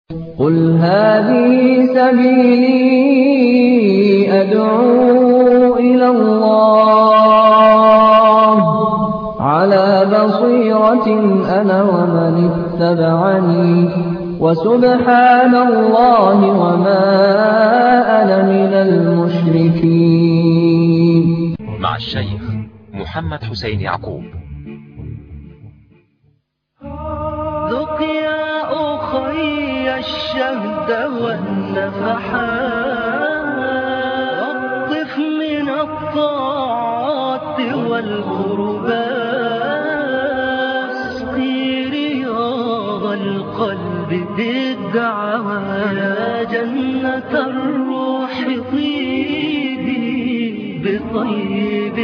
قل هذه سبيلي أدعو إلى الله على بصيرة أنا ومن اتبعني وسبحان الله وما أنا من المشركين مع الشيخ محمد حسين يعقوب ذق يا أخي الشهد والنفحات واقطف من الطاعات والقربات اسقي رياض القلب بالدعوات يا جنة الروح طيبي بطيب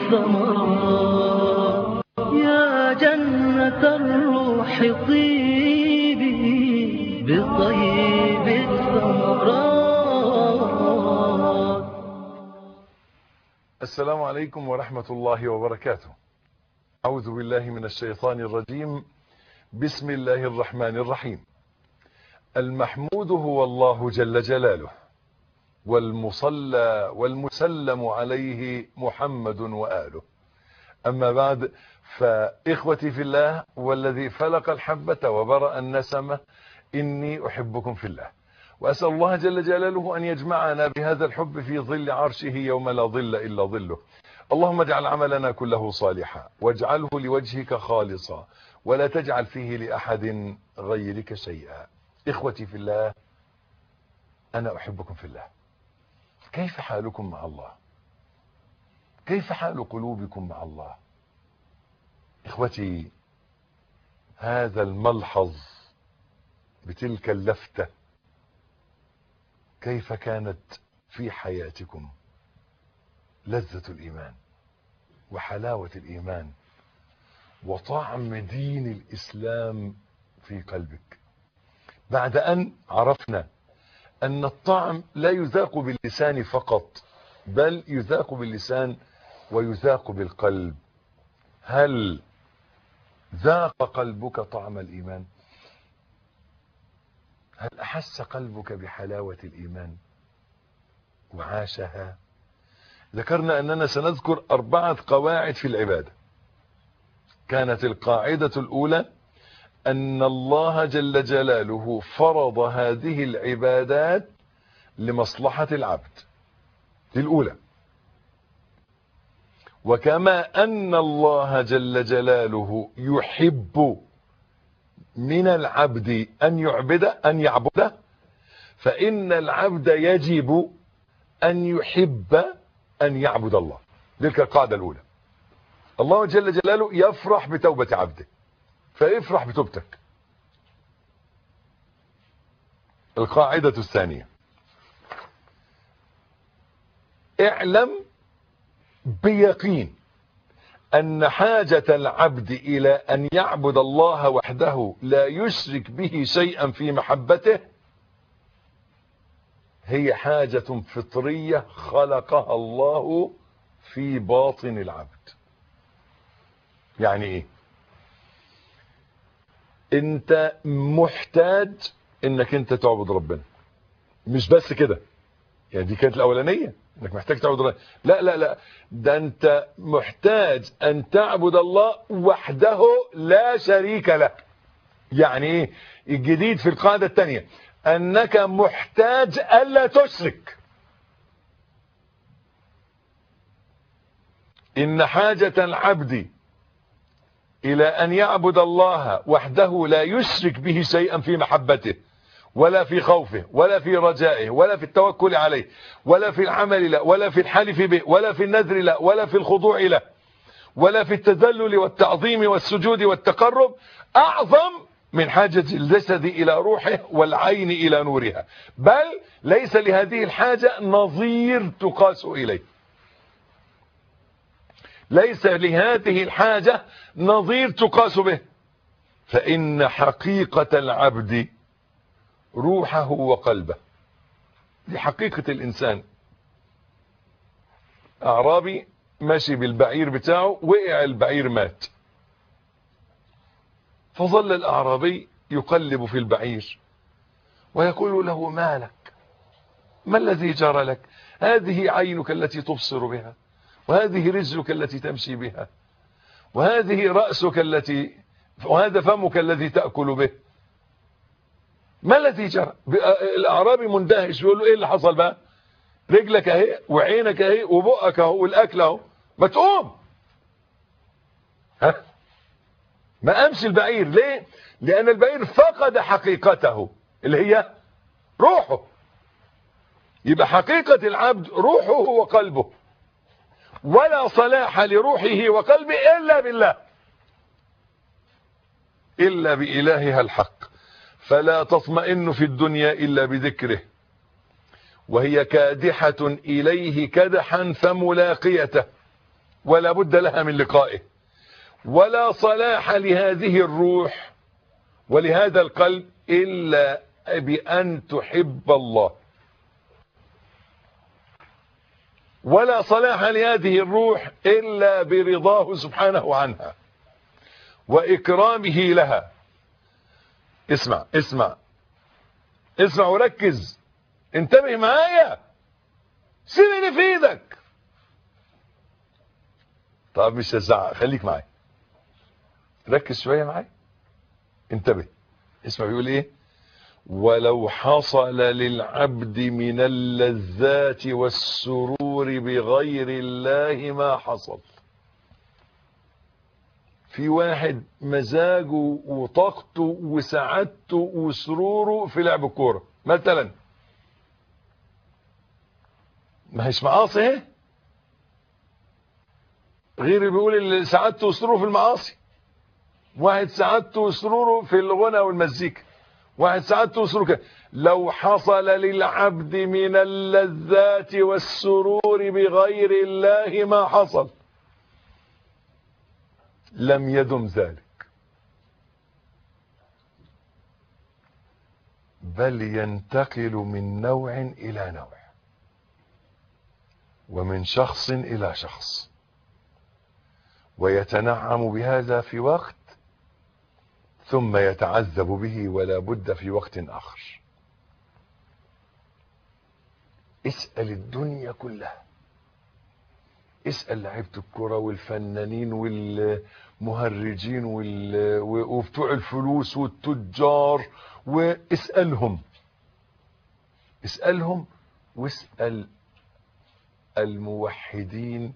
الثمرات يا جنة الروح طيبي بطيب الثمرات السلام عليكم ورحمة الله وبركاته أعوذ بالله من الشيطان الرجيم بسم الله الرحمن الرحيم المحمود هو الله جل جلاله والمصلى والمسلم عليه محمد وآله أما بعد فإخوتي في الله والذي فلق الحبة وبرأ النسمة إني أحبكم في الله وأسأل الله جل جلاله أن يجمعنا بهذا الحب في ظل عرشه يوم لا ظل إلا ظله اللهم اجعل عملنا كله صالحا واجعله لوجهك خالصا ولا تجعل فيه لأحد غيرك شيئا إخوتي في الله أنا أحبكم في الله كيف حالكم مع الله كيف حال قلوبكم مع الله إخوتي هذا الملحظ بتلك اللفتة كيف كانت في حياتكم لذة الإيمان وحلاوة الإيمان وطعم دين الإسلام في قلبك بعد أن عرفنا أن الطعم لا يذاق باللسان فقط بل يذاق باللسان ويذاق بالقلب هل ذاق قلبك طعم الإيمان هل أحس قلبك بحلاوة الإيمان وعاشها ذكرنا أننا سنذكر أربعة قواعد في العبادة كانت القاعدة الأولى أن الله جل جلاله فرض هذه العبادات لمصلحة العبد دي الأولى وكما أن الله جل جلاله يحب من العبد أن يعبد أن يعبده فإن العبد يجب أن يحب أن يعبد الله تلك القاعدة الأولى الله جل جلاله يفرح بتوبة عبده فيفرح بتوبتك القاعدة الثانية اعلم بيقين أن حاجة العبد إلى أن يعبد الله وحده لا يشرك به شيئا في محبته هي حاجة فطرية خلقها الله في باطن العبد يعني ايه انت محتاج انك انت تعبد ربنا مش بس كده يعني دي كانت الاولانيه انك محتاج تعبد ربنا لا لا لا ده انت محتاج ان تعبد الله وحده لا شريك له يعني ايه الجديد في القاعده الثانيه انك محتاج الا تشرك ان حاجه العبد الى ان يعبد الله وحده لا يشرك به شيئا في محبته ولا في خوفه ولا في رجائه ولا في التوكل عليه ولا في العمل له ولا في الحلف به ولا في النذر له ولا في الخضوع له ولا في التذلل والتعظيم والسجود والتقرب اعظم من حاجة الجسد الى روحه والعين الى نورها بل ليس لهذه الحاجة نظير تقاس اليه ليس لهذه الحاجة نظير تقاس به فإن حقيقة العبد روحه وقلبه دي حقيقة الإنسان أعرابي ماشي بالبعير بتاعه وقع البعير مات فظل الأعرابي يقلب في البعير ويقول له ما لك ما الذي جرى لك هذه عينك التي تبصر بها وهذه رجلك التي تمشي بها وهذه رأسك التي وهذا فمك الذي تأكل به ما الذي جرى الأعرابي مندهش يقول له ايه اللي حصل بقى رجلك اهي وعينك اهي وبقك اهو والاكل اهو ما تقوم ها ما قامش البعير ليه لان البعير فقد حقيقته اللي هي روحه يبقى حقيقة العبد روحه وقلبه ولا صلاح لروحه وقلبه إلا بالله إلا بإلهها الحق فلا تطمئن في الدنيا إلا بذكره وهي كادحة إليه كدحا فملاقيته ولا بد لها من لقائه ولا صلاح لهذه الروح ولهذا القلب إلا بأن تحب الله ولا صلاح لهذه الروح إلا برضاه سبحانه عنها وإكرامه لها اسمع اسمع اسمع وركز انتبه معايا سيب اللي في ايدك طب مش هزعق خليك معايا ركز شوية معايا انتبه اسمع بيقول ايه ولو حصل للعبد من اللذات والسرور بغير الله ما حصل في واحد مزاجه وطاقته وسعادته وسروره في لعب الكوره مثلا ما هيش معاصي اهي غير اللي بيقول اللي سعادته وسروره في المعاصي واحد سعادته وسروره في الغنى والمزيكا واحد سعادته وسروره كده لو حصل للعبد من اللذات والسرور بغير الله ما حصل لم يدم ذلك بل ينتقل من نوع إلى نوع ومن شخص إلى شخص ويتنعم بهذا في وقت ثم يتعذب به ولا بد في وقت آخر اسأل الدنيا كلها اسأل لعيبة الكرة والفنانين والمهرجين وال... وبتوع الفلوس والتجار واسألهم اسألهم واسأل الموحدين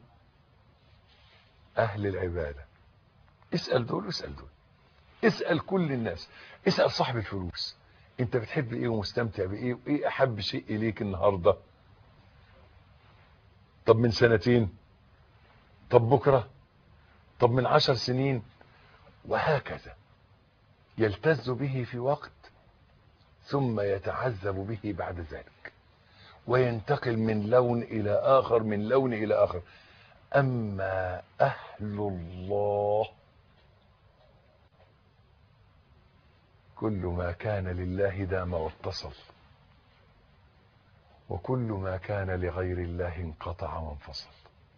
أهل العبادة اسأل دول واسأل دول اسأل كل الناس اسأل صاحب الفلوس انت بتحب ايه ومستمتع بايه وايه احب شيء اليك النهاردة طب من سنتين طب بكرة طب من عشر سنين وهكذا يلتز به في وقت ثم يتعذب به بعد ذلك وينتقل من لون إلى آخر من لون إلى آخر أما أهل الله كل ما كان لله دام واتصل وكل ما كان لغير الله انقطع وانفصل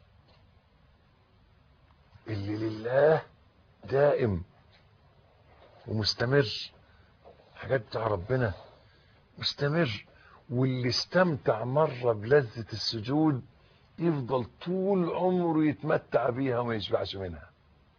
اللي لله دائم ومستمر حاجات بتاع ربنا مستمر واللي استمتع مرة بلذة السجود يفضل طول عمره يتمتع بيها وما يشبعش منها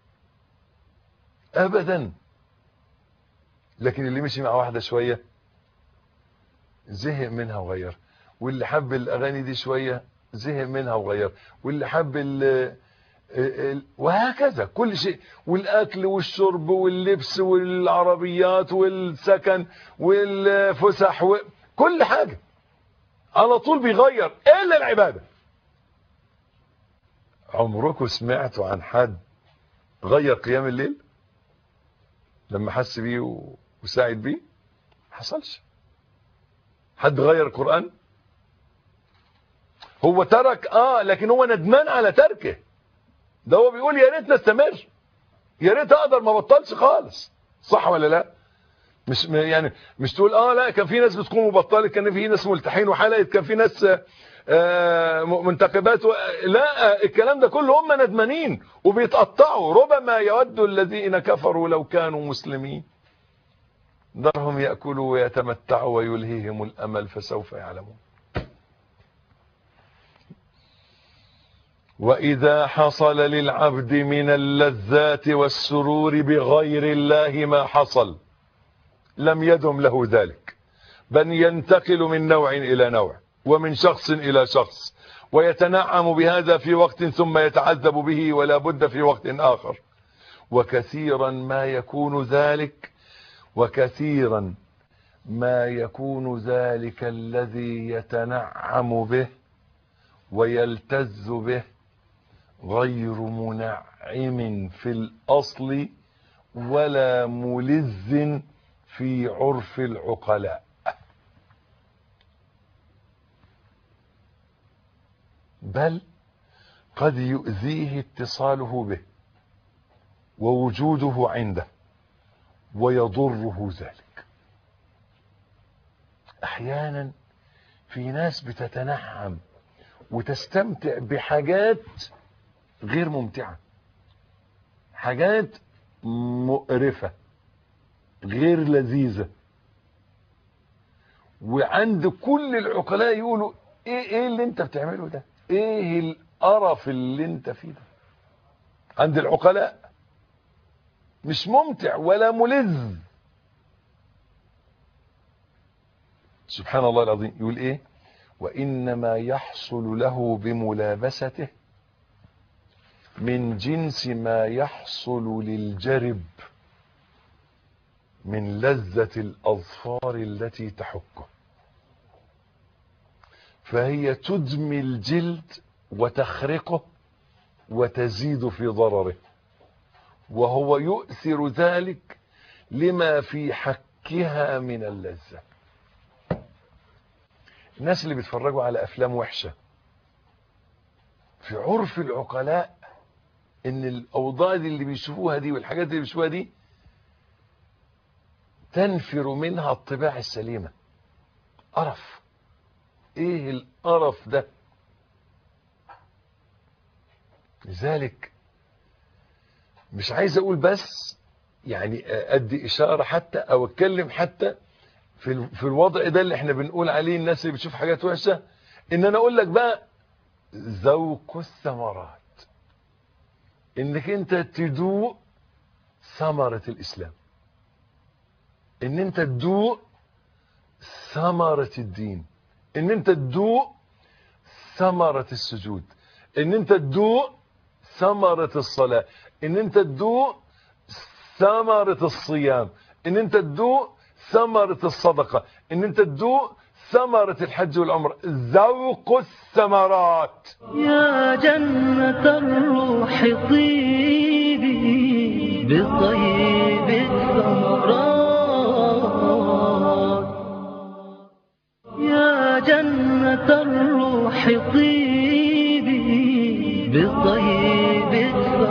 ابدا لكن اللي مشي مع واحدة شوية زهق منها وغير واللي حب الاغاني دي شوية زهق منها وغير واللي حب ال وهكذا كل شيء والاكل والشرب واللبس والعربيات والسكن والفسح وكل حاجة على طول بيغير الا العبادة عمركم سمعتوا عن حد غير قيام الليل لما حس بيه وساعد بيه حصلش حد غير القرآن هو ترك اه لكن هو ندمان على تركه ده هو بيقول يا ريت نستمر يا ريت اقدر ما بطلش خالص صح ولا لا مش يعني مش تقول اه لا كان في ناس بتقوم وبطلت كان في ناس ملتحين وحلقت كان في ناس آه منتخبات و... لا الكلام ده كله هم ندمانين وبيتقطعوا ربما يود الذين كفروا لو كانوا مسلمين ذرهم يأكلوا ويتمتعوا ويلهيهم الأمل فسوف يعلمون وإذا حصل للعبد من اللذات والسرور بغير الله ما حصل لم يدم له ذلك بل ينتقل من نوع إلى نوع ومن شخص إلى شخص ويتنعم بهذا في وقت ثم يتعذب به ولا بد في وقت آخر وكثيرا ما يكون ذلك وكثيرا ما يكون ذلك الذي يتنعم به ويلتذ به غير منعم في الأصل ولا ملذ في عرف العقلاء بل قد يؤذيه اتصاله به ووجوده عنده ويضره ذلك احيانا في ناس بتتنعم وتستمتع بحاجات غير ممتعة حاجات مقرفة غير لذيذة وعند كل العقلاء يقولوا ايه ايه اللي انت بتعمله ده ايه القرف اللي انت فيه ده عند العقلاء مش ممتع ولا ملذ سبحان الله العظيم يقول ايه وانما يحصل له بملابسته من جنس ما يحصل للجرب من لذة الأظفار التي تحكه فهي تدمي الجلد وتخرقه وتزيد في ضرره وهو يؤثر ذلك لما في حكها من اللذة الناس اللي بيتفرجوا على أفلام وحشة في عرف العقلاء ان الاوضاع دي اللي بيشوفوها دي والحاجات اللي بيشوفوها دي تنفر منها الطباع السليمة قرف ايه القرف ده لذلك مش عايز اقول بس يعني ادي اشارة حتى او اتكلم حتى في في الوضع ده اللي احنا بنقول عليه الناس اللي بتشوف حاجات وحشة ان انا اقول لك بقى ذوق الثمرات انك انت تدوق ثمرة الاسلام ان انت تدوق ثمرة الدين ان انت تدوق ثمرة السجود ان انت تدوق ثمرة الصلاة ان انت تدوق ثمرة الصيام ان انت تدوق ثمرة الصدقة ان انت تدوق ثمرة الحج والعمر ذوق الثمرات يا جنة الروح طيبي بطيب الثمرات يا جنة الروح طيبي بطيب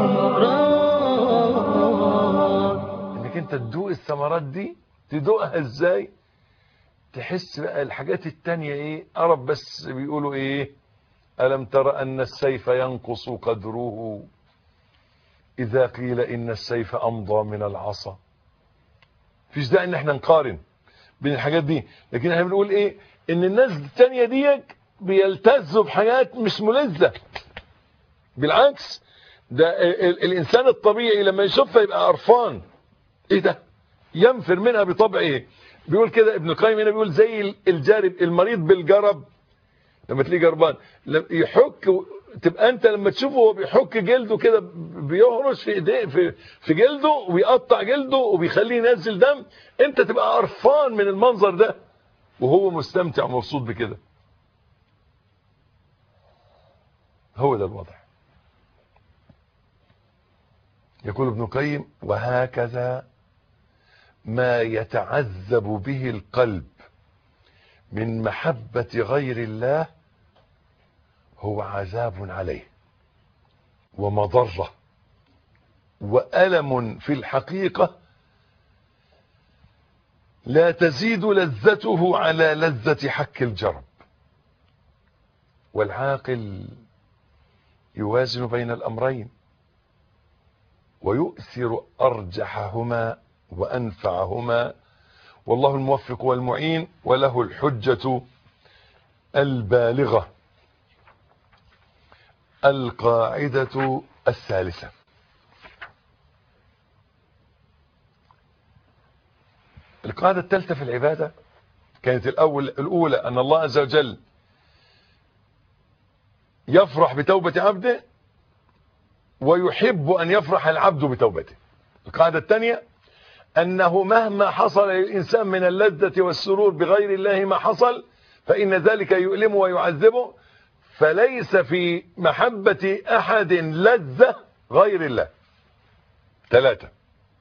الثمرات انك انت تدوق الثمرات دي تدوقها ازاي تحس بقى الحاجات التانية ايه عرب بس بيقولوا ايه ألم تر أن السيف ينقص قدره إذا قيل إن السيف أمضى من العصا فيش داعي إن احنا نقارن بين الحاجات دي لكن احنا بنقول إيه إن الناس التانية دي بيلتزوا بحاجات مش ملذة بالعكس ده ال- الإنسان الطبيعي لما يشوفها يبقى قرفان إيه ده ينفر منها بطبعه بيقول كده ابن القيم هنا بيقول زي الجارب المريض بالجرب لما تلاقيه جربان لما يحك تبقى انت لما تشوفه هو بيحك جلده كده بيهرش في ايديه في, في جلده ويقطع جلده وبيخليه ينزل دم انت تبقى قرفان من المنظر ده وهو مستمتع ومبسوط بكده هو ده الوضع يقول ابن القيم وهكذا ما يتعذب به القلب من محبة غير الله هو عذاب عليه ومضرة وألم في الحقيقة لا تزيد لذته على لذة حك الجرب والعاقل يوازن بين الأمرين ويؤثر أرجحهما وأنفعهما والله الموفق والمعين وله الحجة البالغة القاعدة الثالثة القاعدة الثالثة في العبادة كانت الأول الأولى أن الله عز وجل يفرح بتوبة عبده ويحب أن يفرح العبد بتوبته القاعدة الثانية أنه مهما حصل للإنسان من اللذة والسرور بغير الله ما حصل فإن ذلك يؤلمه ويعذبه فليس في محبة أحد لذة غير الله ثلاثة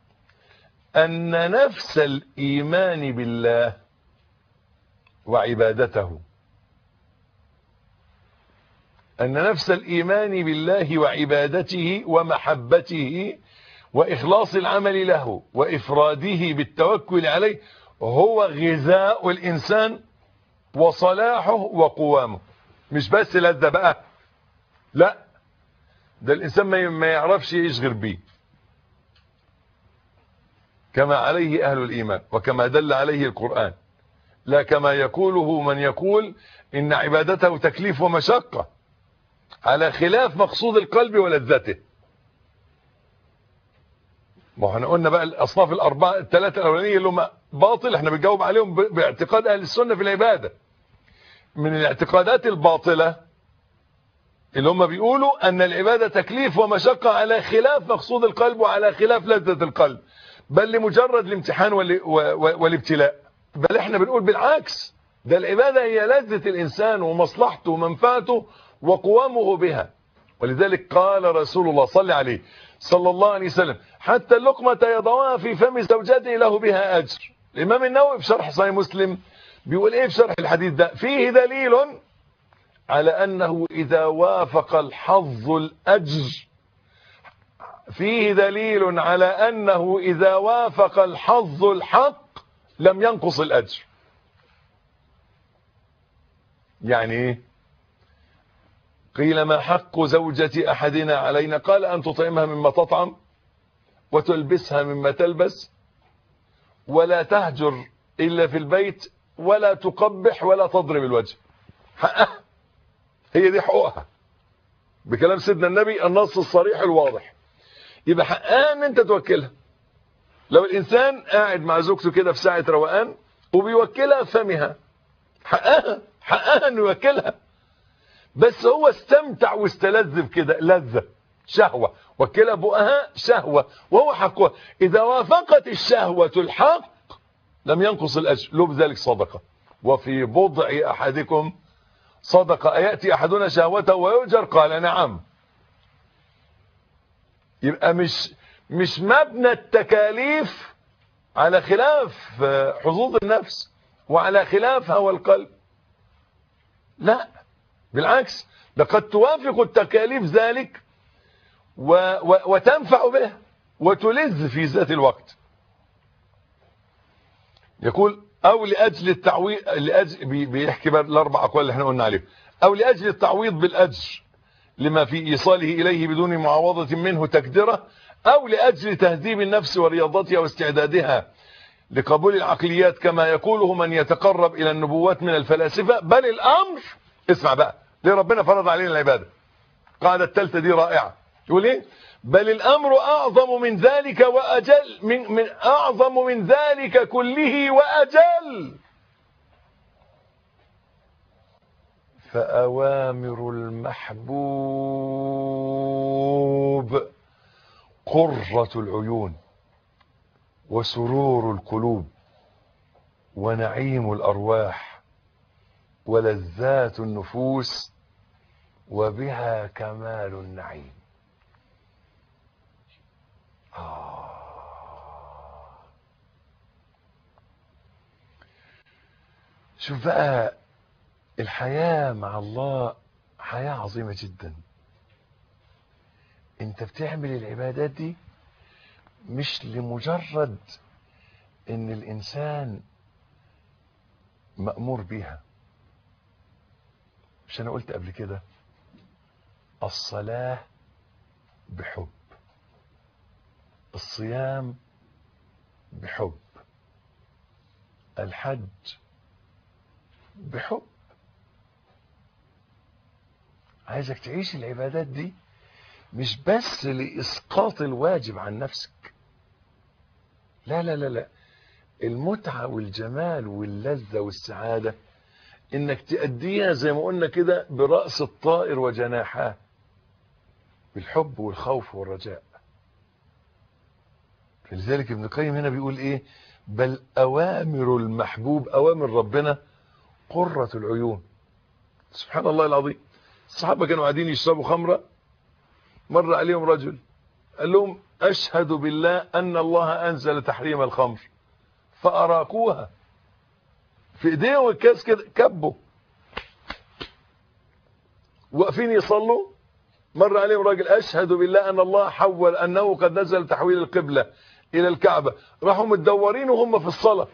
أن نفس الإيمان بالله وعبادته أن نفس الإيمان بالله وعبادته ومحبته وإخلاص العمل له وإفراده بالتوكل عليه هو غذاء الإنسان وصلاحه وقوامه مش بس لذة بقى لا ده الإنسان ما يعرفش يشغل بيه كما عليه أهل الإيمان وكما دل عليه القرآن لا كما يقوله من يقول إن عبادته تكليف ومشقة على خلاف مقصود القلب ولذته ما احنا قلنا بقى الاصناف الاربعه الثلاثه الاولانيه اللي هم باطل احنا بنجاوب عليهم باعتقاد اهل السنه في العباده من الاعتقادات الباطله اللي هم بيقولوا ان العباده تكليف ومشقه على خلاف مقصود القلب وعلى خلاف لذه القلب بل لمجرد الامتحان والابتلاء بل احنا بنقول بالعكس ده العباده هي لذه الانسان ومصلحته ومنفعته وقوامه بها ولذلك قال رسول الله صلى عليه صلى الله عليه وسلم حتى اللقمة يضعها في فم زوجته له بها أجر الإمام النووي في شرح صحيح مسلم بيقول إيه في شرح الحديث ده فيه دليل على أنه إذا وافق الحظ الأجر فيه دليل على أنه إذا وافق الحظ الحق لم ينقص الأجر يعني ايه قيل ما حق زوجة أحدنا علينا قال أن تطعمها مما تطعم وتلبسها مما تلبس ولا تهجر إلا في البيت ولا تقبح ولا تضرب الوجه حقها هي دي حقوقها بكلام سيدنا النبي النص الصريح الواضح يبقى حقها ان انت توكلها لو الانسان قاعد مع زوجته كده في ساعة روقان وبيوكلها فمها حقها حقها انه يوكلها بس هو استمتع واستلذ بكده لذة شهوة وكلا بؤها شهوة وهو حقها إذا وافقت الشهوة الحق لم ينقص الأجر له بذلك صدقة وفي بضع أحدكم صدقة أيأتي أحدنا شهوته ويؤجر قال نعم يبقى مش مش مبنى التكاليف على خلاف حظوظ النفس وعلى خلاف هوى القلب لا بالعكس لقد توافق التكاليف ذلك و و وتنفع به وتلذ في ذات الوقت يقول او لاجل التعويض لاجل بيحكي بقى الاربع اقوال اللي احنا قلنا عليهم او لاجل التعويض بالاجر لما في ايصاله اليه بدون معاوضه منه تكدره او لاجل تهذيب النفس ورياضتها واستعدادها لقبول العقليات كما يقوله من يتقرب الى النبوات من الفلاسفه بل الامر اسمع بقى ليه ربنا فرض علينا العباده القاعده الثالثه دي رائعه يقول ايه بل الامر اعظم من ذلك واجل من, من اعظم من ذلك كله واجل فاوامر المحبوب قرة العيون وسرور القلوب ونعيم الارواح ولذات النفوس وبها كمال النعيم آه. شوف بقى الحياة مع الله حياة عظيمة جدا انت بتعمل العبادات دي مش لمجرد ان الانسان مأمور بيها مش انا قلت قبل كده الصلاة بحب الصيام بحب الحج بحب عايزك تعيش العبادات دي مش بس لإسقاط الواجب عن نفسك لا لا لا لا المتعة والجمال واللذة والسعادة انك تأديها زي ما قلنا كده برأس الطائر وجناحاه بالحب والخوف والرجاء فلذلك ابن القيم هنا بيقول ايه بل اوامر المحبوب اوامر ربنا قرة العيون سبحان الله العظيم الصحابة كانوا قاعدين يشربوا خمرة مر عليهم رجل قال لهم اشهد بالله ان الله انزل تحريم الخمر فاراقوها في ايديهم الكاس كده كبوا واقفين يصلوا مر عليهم راجل اشهد بالله ان الله حول انه قد نزل تحويل القبلة الى الكعبة راحوا متدورين وهم في الصلاة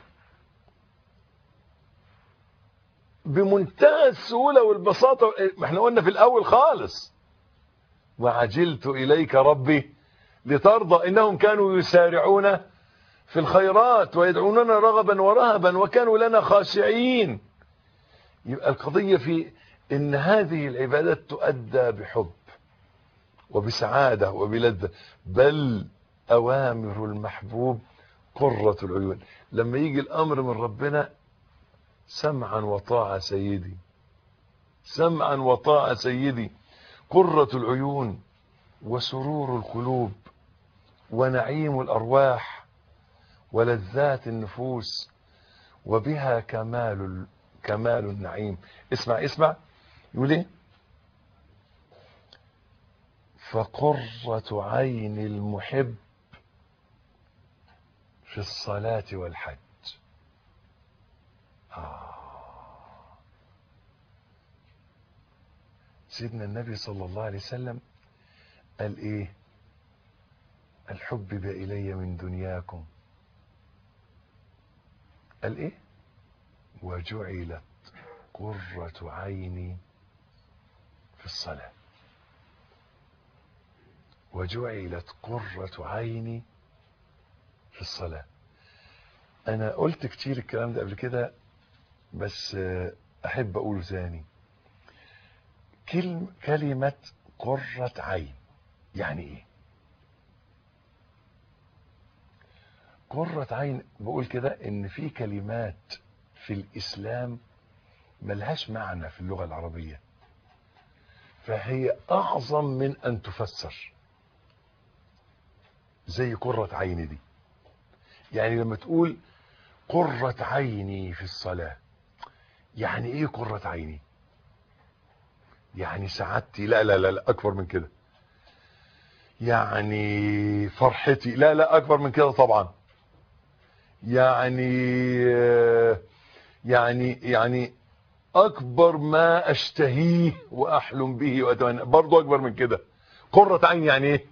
بمنتهى السهولة والبساطة ما احنا قلنا في الاول خالص وعجلت اليك ربي لترضى انهم كانوا يسارعون في الخيرات ويدعوننا رغبا ورهبا وكانوا لنا خاشعين يبقى القضية في ان هذه العبادات تؤدى بحب وبسعادة وبلذة بل اوامر المحبوب قرة العيون لما يجي الامر من ربنا سمعا وطاعة سيدي سمعا وطاعة سيدي قرة العيون وسرور القلوب ونعيم الارواح ولذات النفوس وبها كمال كمال النعيم اسمع اسمع يقول ايه فقرة عين المحب في الصلاة والحج آه. سيدنا النبي صلى الله عليه وسلم قال ايه الحبب الي من دنياكم قال ايه وجعلت قرة عيني في الصلاة وجعلت قرة عيني في الصلاة انا قلت كتير الكلام ده قبل كده بس احب اقوله ثاني كلمة, كلمة قرة عين يعني ايه قرة عين بقول كده ان في كلمات في الاسلام ملهاش معنى في اللغة العربية فهي اعظم من ان تفسر زي قرة عيني دي يعني لما تقول قرة عيني في الصلاة يعني ايه قرة عيني يعني سعادتي لا لا لا, لا اكبر من كده يعني فرحتي لا لا اكبر من كده طبعا يعني يعني يعني اكبر ما اشتهيه واحلم به واتمنى برضه اكبر من كده قرة عين يعني ايه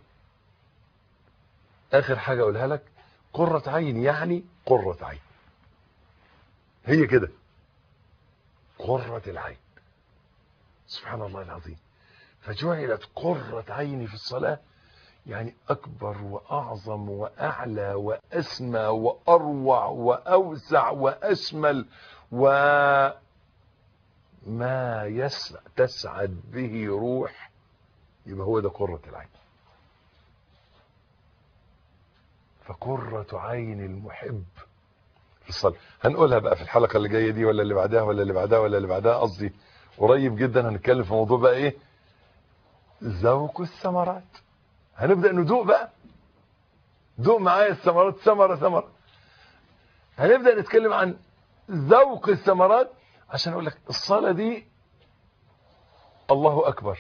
اخر حاجة اقولها لك قرة عين يعني قرة عين هي كده قرة العين سبحان الله العظيم فجعلت قرة عيني في الصلاة يعني أكبر وأعظم وأعلى وأسمى وأروع وأوسع وأشمل وما يسع تسعد به روح يبقى هو ده قرة العين فقرة عين المحب في الصلاة هنقولها بقى في الحلقة اللي جاية دي ولا اللي بعدها ولا اللي بعدها ولا اللي بعدها قصدي قريب جدا هنتكلم في موضوع بقى ايه ذوق الثمرات هنبدأ ندوق بقى دوق معايا الثمرات ثمرة ثمرة هنبدأ نتكلم عن ذوق الثمرات عشان اقول لك الصلاة دي الله اكبر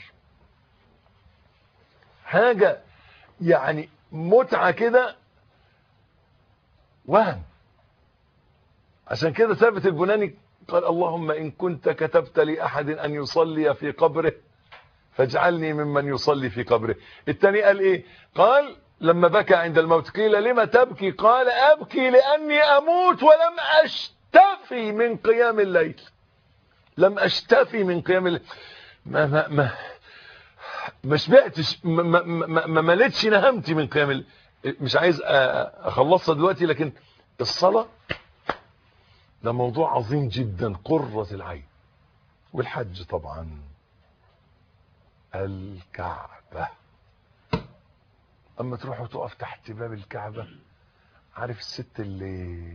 حاجة يعني متعة كده وهم عشان كده ثابت البناني قال اللهم إن كنت كتبت لأحد أن يصلي في قبره فاجعلني ممن يصلي في قبره الثاني قال إيه قال لما بكى عند الموت قيل لما تبكي قال أبكي لأني أموت ولم أشتفي من قيام الليل لم أشتفي من قيام الليل ما ما ما ما شبعتش ما, ما, ما, ما ملتش نهمتي من قيام الليل مش عايز اخلصها دلوقتي لكن الصلاة ده موضوع عظيم جدا قرة العين والحج طبعا الكعبة اما تروح وتقف تحت باب الكعبة عارف الست اللي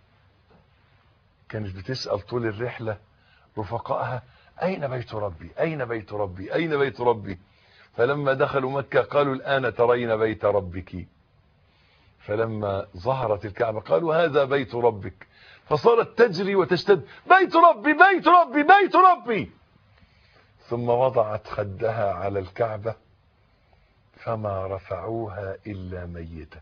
كانت بتسأل طول الرحلة رفقائها اين بيت ربي اين بيت ربي اين بيت ربي فلما دخلوا مكة قالوا الان ترين بيت ربك فلما ظهرت الكعبة قالوا هذا بيت ربك فصارت تجري وتشتد بيت ربي بيت ربي بيت ربي ثم وضعت خدها على الكعبة فما رفعوها إلا ميتة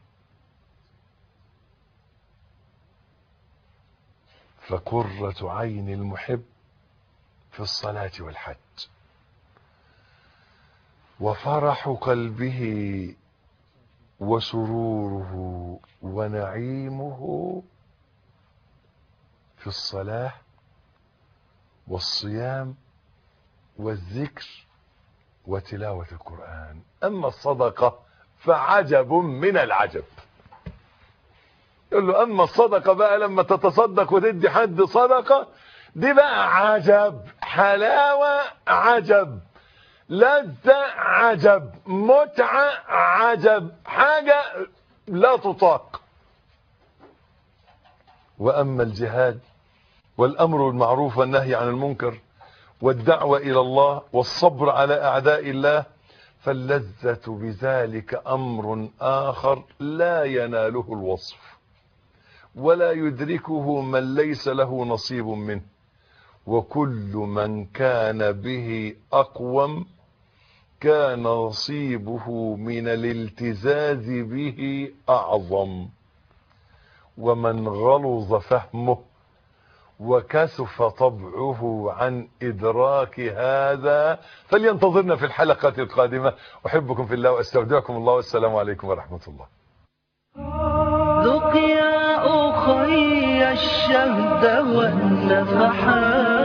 فقرة عين المحب في الصلاة والحج وفرح قلبه وسروره ونعيمه في الصلاة والصيام والذكر وتلاوة القرآن أما الصدقة فعجب من العجب يقول له أما الصدقة بقى لما تتصدق وتدي حد صدقة دي بقى عجب حلاوة عجب لذة عجب متعة عجب حاجة لا تطاق وأما الجهاد والأمر بالمعروف والنهي عن المنكر والدعوة إلى الله والصبر على أعداء الله فاللذة بذلك أمر آخر لا يناله الوصف ولا يدركه من ليس له نصيب منه وكل من كان به أقوم كان نصيبه من الالتزاز به أعظم ومن غلظ فهمه وكسف طبعه عن إدراك هذا فلينتظرنا في الحلقة القادمة أحبكم في الله وأستودعكم الله والسلام عليكم ورحمة الله ذق يا أخي الشهد والنفحات